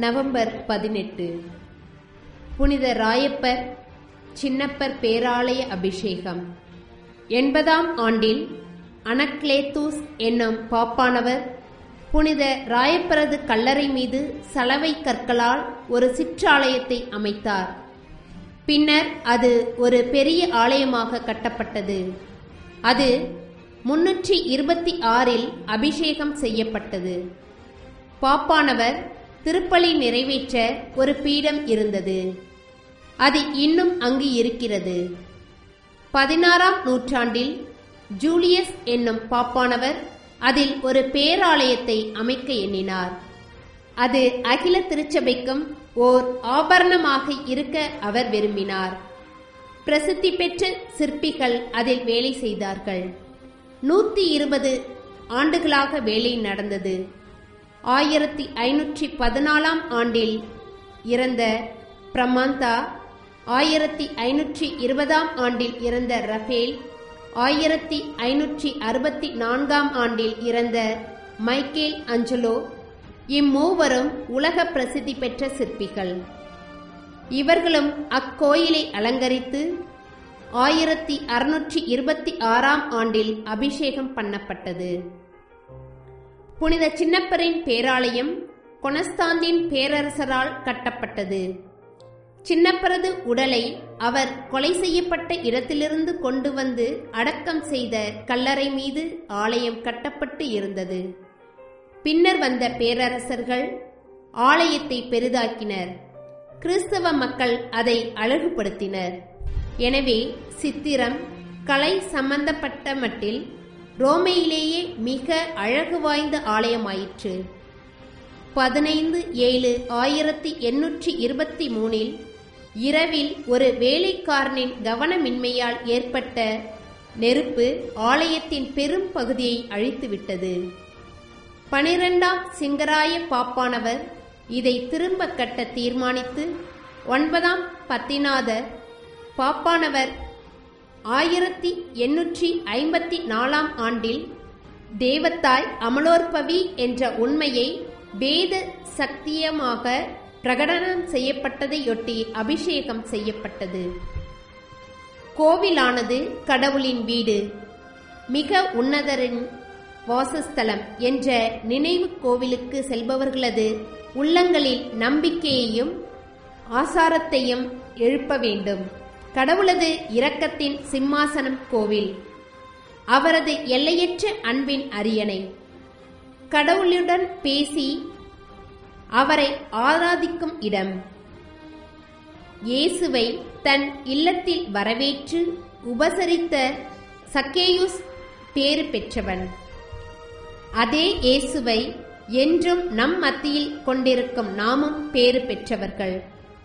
November பதினெட்டு புனித ராயப்பர் சின்னப்பர் பேராலய அபிஷேகம் எண்பதாம் ஆண்டில் அனக்லேத்தூஸ் என்னும் பாப்பானவர் புனித ராயப்பரது கல்லறை மீது சலவை கற்களால் ஒரு சிற்றாலயத்தை அமைத்தார் பின்னர் அது ஒரு பெரிய ஆலயமாக கட்டப்பட்டது அது முன்னூற்றி இருபத்தி ஆறில் அபிஷேகம் செய்யப்பட்டது பாப்பானவர் திருப்பலி நிறைவேற்ற ஒரு பீடம் இருந்தது அது இன்னும் அங்கு இருக்கிறது பதினாறாம் நூற்றாண்டில் ஜூலியஸ் என்னும் பாப்பானவர் அதில் ஒரு பேராலயத்தை அமைக்க எண்ணினார் அது அகில திருச்சபைக்கும் ஓர் ஆபரணமாக இருக்க அவர் விரும்பினார் பிரசித்தி பெற்ற சிற்பிகள் அதில் வேலை செய்தார்கள் நூத்தி இருபது ஆண்டுகளாக வேலை நடந்தது ஆயிரத்தி ஐநூற்றி பதினாலாம் ஆண்டில் இறந்த பிரமாந்தா ஆயிரத்தி ஐநூற்றி இருபதாம் ஆண்டில் இறந்த ரஃபேல் ஆயிரத்தி ஐநூற்றி அறுபத்தி நான்காம் ஆண்டில் இறந்த மைக்கேல் அஞ்சலோ இம்மூவரும் உலக பிரசித்தி பெற்ற சிற்பிகள் இவர்களும் அக்கோயிலை அலங்கரித்து ஆயிரத்தி அறுநூற்றி இருபத்தி ஆறாம் ஆண்டில் அபிஷேகம் பண்ணப்பட்டது புனித சின்னப்பரின் பேராலயம் கொனஸ்தாந்தின் பேரரசரால் கட்டப்பட்டது சின்னப்பரது உடலை அவர் கொலை செய்யப்பட்ட இடத்திலிருந்து கொண்டு வந்து அடக்கம் செய்த கல்லறை மீது ஆலயம் கட்டப்பட்டு இருந்தது பின்னர் வந்த பேரரசர்கள் ஆலயத்தை பெரிதாக்கினர் கிறிஸ்தவ மக்கள் அதை அழகுபடுத்தினர் எனவே சித்திரம் கலை சம்பந்தப்பட்ட மட்டில் ரோமையிலேயே மிக அழகு வாய்ந்த ஆலயமாயிற்று பதினைந்து ஏழு ஆயிரத்தி எண்ணூற்றி இருபத்தி மூணில் இரவில் ஒரு வேலைக்காரனின் கவனமின்மையால் ஏற்பட்ட நெருப்பு ஆலயத்தின் பெரும் பகுதியை அழித்துவிட்டது பனிரெண்டாம் சிங்கராய பாப்பானவர் இதை திரும்ப கட்ட தீர்மானித்து ஒன்பதாம் பத்திநாதர் பாப்பானவர் ஆயிரத்தி எண்ணூற்றி ஐம்பத்தி நாலாம் ஆண்டில் தேவத்தாய் அமலோற்பவி என்ற உண்மையை வேத சத்தியமாக பிரகடனம் செய்யப்பட்டதையொட்டி அபிஷேகம் செய்யப்பட்டது கோவிலானது கடவுளின் வீடு மிக உன்னதரின் வாசஸ்தலம் என்ற நினைவு கோவிலுக்கு செல்பவர்களது உள்ளங்களில் நம்பிக்கையையும் ஆசாரத்தையும் எழுப்ப வேண்டும் கடவுளது இரக்கத்தின் சிம்மாசனம் கோவில் அவரது எல்லையற்ற அன்பின் அரியணை கடவுளுடன் பேசி அவரை ஆராதிக்கும் இடம் இயேசுவை தன் இல்லத்தில் வரவேற்று உபசரித்த சக்கேயுஸ் பேறு பெற்றவன் அதே இயேசுவை என்றும் நம் மத்தியில் கொண்டிருக்கும் நாமும் பேறு பெற்றவர்கள்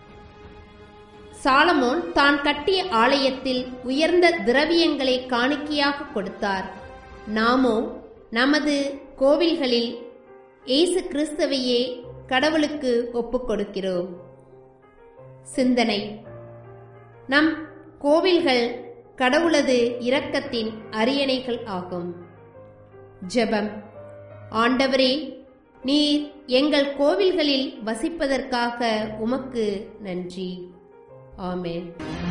சாலமோன் தான் கட்டிய ஆலயத்தில் உயர்ந்த திரவியங்களை காணிக்கையாக கொடுத்தார் நாமோ நமது கோவில்களில் இயேசு கிறிஸ்தவையே கடவுளுக்கு ஒப்புக் கொடுக்கிறோம் சிந்தனை நம் கோவில்கள் கடவுளது இரக்கத்தின் அரியணைகள் ஆகும் ஜெபம் ஆண்டவரே நீர் எங்கள் கோவில்களில் வசிப்பதற்காக உமக்கு நன்றி ஆமென்